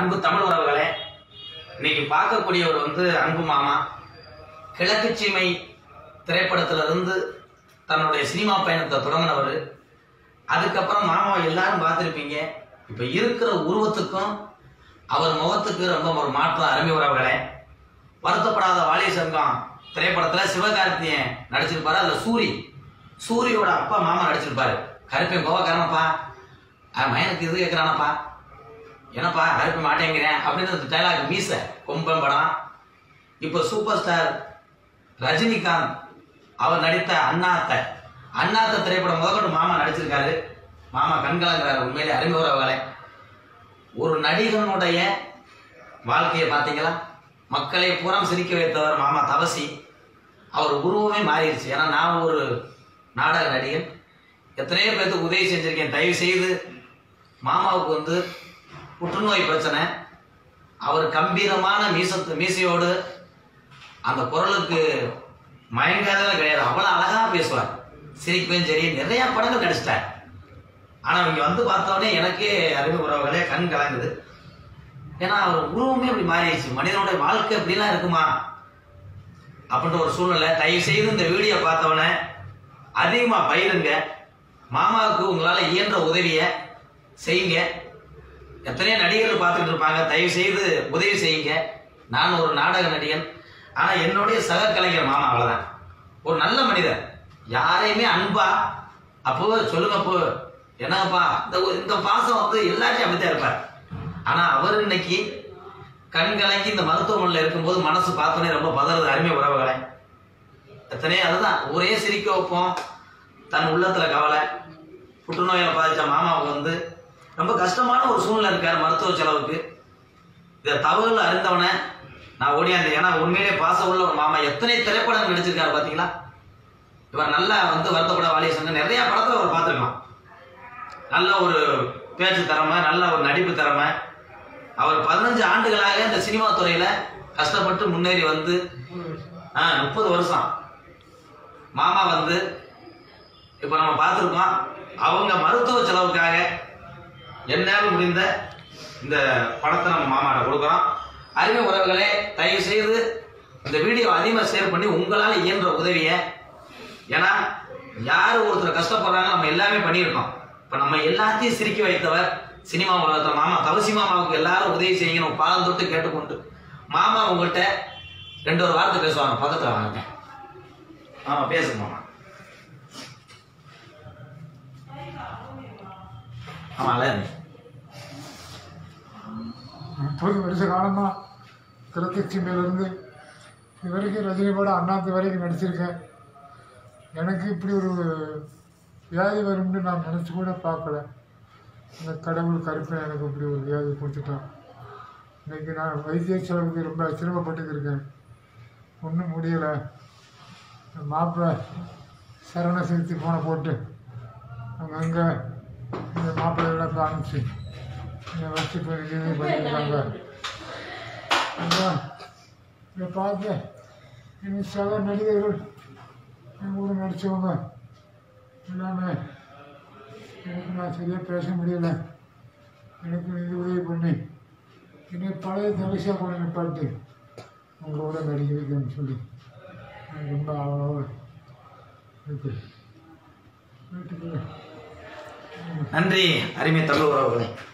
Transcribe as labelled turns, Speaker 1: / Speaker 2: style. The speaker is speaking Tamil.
Speaker 1: அன்பு தமிழ் உறவுகளே இன்னைக்கு பார்க்கக்கூடியவர் வந்து அன்பு மாமா கிழக்கு சீமை திரைப்படத்திலிருந்து தன்னுடைய சினிமா பயணத்தை தொடங்கினவர் அதுக்கப்புறம் மாமாவை எல்லாரும் பார்த்துருப்பீங்க இப்போ இருக்கிற உருவத்துக்கும் அவர் முகத்துக்கு ரொம்ப ஒரு மாற்றம் அருமை உறவுகளே வருத்தப்படாத வாலிய சங்கம் திரைப்படத்தில் சிவகார்த்தியன் நடிச்சிருப்பாரு அதுல சூரி சூரியோட அப்பா மாமா நடிச்சிருப்பாரு கருப்பேன் கோவக்காரனப்பா மயனுக்கு இது கேட்குறானப்பா என்னப்பா கருப்ப மாட்டேங்கிறேன் அப்படின்னு அந்த டைலாக் மீச கொம்பன் படம் இப்போ சூப்பர் ஸ்டார் ரஜினிகாந்த் அவர் நடித்த அண்ணாத்த அண்ணாத்த திரைப்படம் முதற்கொண்டு மாமா நடிச்சிருக்காரு மாமா கண்கலங்கிறாரு உண்மையிலே அருமை உறவுகளே ஒரு நடிகனுடைய வாழ்க்கையை பார்த்தீங்களா மக்களை பூரா சிரிக்க வைத்தவர் மாமா தவசி அவர் உருவமே மாறிடுச்சு ஏன்னா நான் ஒரு நாடக நடிகன் எத்தனையோ பேர்த்துக்கு உதவி செஞ்சிருக்கேன் தயவு செய்து மாமாவுக்கு வந்து புற்றுநோய் பிரச்சனை அவர் கம்பீரமான மீசத்து மீசையோடு அந்த குரலுக்கு மயங்காதவே கிடையாது அவ்வளோ அழகா பேசுவார் சிரிப்பையும் சரி நிறைய படங்கள் நடிச்சிட்டார் ஆனா இங்க வந்து பார்த்தோடனே எனக்கே அறிவு உறவுகளே கண் கலங்குது ஏன்னா அவர் உருவமே அப்படி மாறிடுச்சு மனிதனுடைய வாழ்க்கை இப்படிலாம் இருக்குமா அப்படின்ற ஒரு சூழ்நிலை தயவு செய்து இந்த வீடியோ பார்த்தவொடனே அதிகமா பயிருங்க மாமாவுக்கு உங்களால இயன்ற உதவியை செய்யுங்க எத்தனையோ நடிகர்கள் பார்த்துட்டு இருப்பாங்க தயவு செய்து உதவி செய்யுங்க நான் ஒரு நாடக நடிகன் ஆனா என்னுடைய சக கலைஞர் மாமா அவ்வளவுதான் ஒரு நல்ல மனிதர் யாரையுமே அன்பா அப்போ சொல்லுங்க அப்போ என்னப்பா இந்த ஒரு- இந்த பாசம் வந்து எல்லாத்தையும் அப்படித்தான் இருப்பார் ஆனா அவர் இன்னைக்கு கண் கலங்கி இந்த மருத்துவமனையில் இருக்கும்போது மனசு பார்த்தோன்னே ரொம்ப பதறது அருமை உறவுகளை எத்தனையோ அதுதான் ஒரே சிரிக்க வைப்போம் தன் உள்ளத்துல கவலை புற்றுநோயால் பாதித்த மாமாவுக்கு வந்து ரொம்ப கஷ்டமான ஒரு சூழ்நிலை இருக்கார் மருத்துவ செலவுக்கு இதை தவறுல அறிந்தவனை நான் ஓடியாந்தேன் ஏன்னா உண்மையிலே பாசம் உள்ள ஒரு மாமா எத்தனை திரைப்படங்கள் நடிச்சிருக்காரு பாத்தீங்களா இவர் நல்லா வந்து வருத்தப்பட வாலிய சங்கம் நிறைய படத்துல அவர் பார்த்துருக்கலாம் நல்ல ஒரு பேச்சு திறமை நல்ல ஒரு நடிப்பு திறமை அவர் பதினஞ்சு ஆண்டுகளாக இந்த சினிமா துறையில கஷ்டப்பட்டு முன்னேறி வந்து முப்பது வருஷம் மாமா வந்து இப்போ நம்ம பார்த்துருக்கோம் அவங்க மருத்துவ செலவுக்காக என்னால் முடிந்த இந்த பணத்தை நம்ம மாமாட்ட கொடுக்குறோம் அறிவு உறவுகளே தயவு செய்து இந்த வீடியோ அதிகமாக ஷேர் பண்ணி உங்களால் இயன்ற உதவியை ஏன்னா யார் ஒருத்தர் கஷ்டப்படுறாங்க நம்ம எல்லாமே பண்ணியிருக்கோம் இப்போ நம்ம எல்லாத்தையும் சிரிக்க வைத்தவர் சினிமா உலகத்தில் மாமா தவசி மாமாவுக்கு எல்லாரும் உதவி செய்யணும் பாதம் தொட்டு கேட்டுக்கொண்டு மாமா உங்கள்கிட்ட ரெண்டு ஒரு வார்த்தை பேசுவாங்க பக்கத்தில் வாங்க ஆமா பேசுங்க மாமா ஆமா அழகு
Speaker 2: முப்பது வருஷ காலமாக கிழக்குச்சிமையிலேருந்து இது வரைக்கும் ரஜினி படம் அண்ணாத்து வரைக்கும் நடிச்சிருக்கேன் எனக்கு இப்படி ஒரு வியாதி வரும்னு நான் நினச்சி கூட பார்க்கல இந்த கடவுள் கருப்பன் எனக்கு இப்படி ஒரு வியாதி கொடுத்துட்டான் இன்னைக்கு நான் வைத்திய செலவுக்கு ரொம்ப சிரமப்பட்டுக்கு இருக்கேன் ஒன்றும் முடியலை மாப்பிள்ளை சரண சிகிச்சை போன போட்டு அங்கங்கே இந்த மாப்பிள்ளையெல்லாம் காமிச்சு இதை வச்சு இப்போ இது பண்ணியிருக்காங்க அதான் இதை பார்த்து எங்கள் சக நடிகர்கள் என் கூட நடித்தவங்க எல்லாமே எனக்கு நான் சரியாக பேச முடியல எனக்கு இது உதவி பண்ணி என்னை பழைய தரிசியாக கூட நிப்பாட்டி உங்களோட நடிக்க வைக்கணும்னு சொல்லி எனக்கு ரொம்ப ஆவலோடு இருக்கு வீட்டுக்கு
Speaker 1: நன்றி அருமை தமிழ் உறவுகளே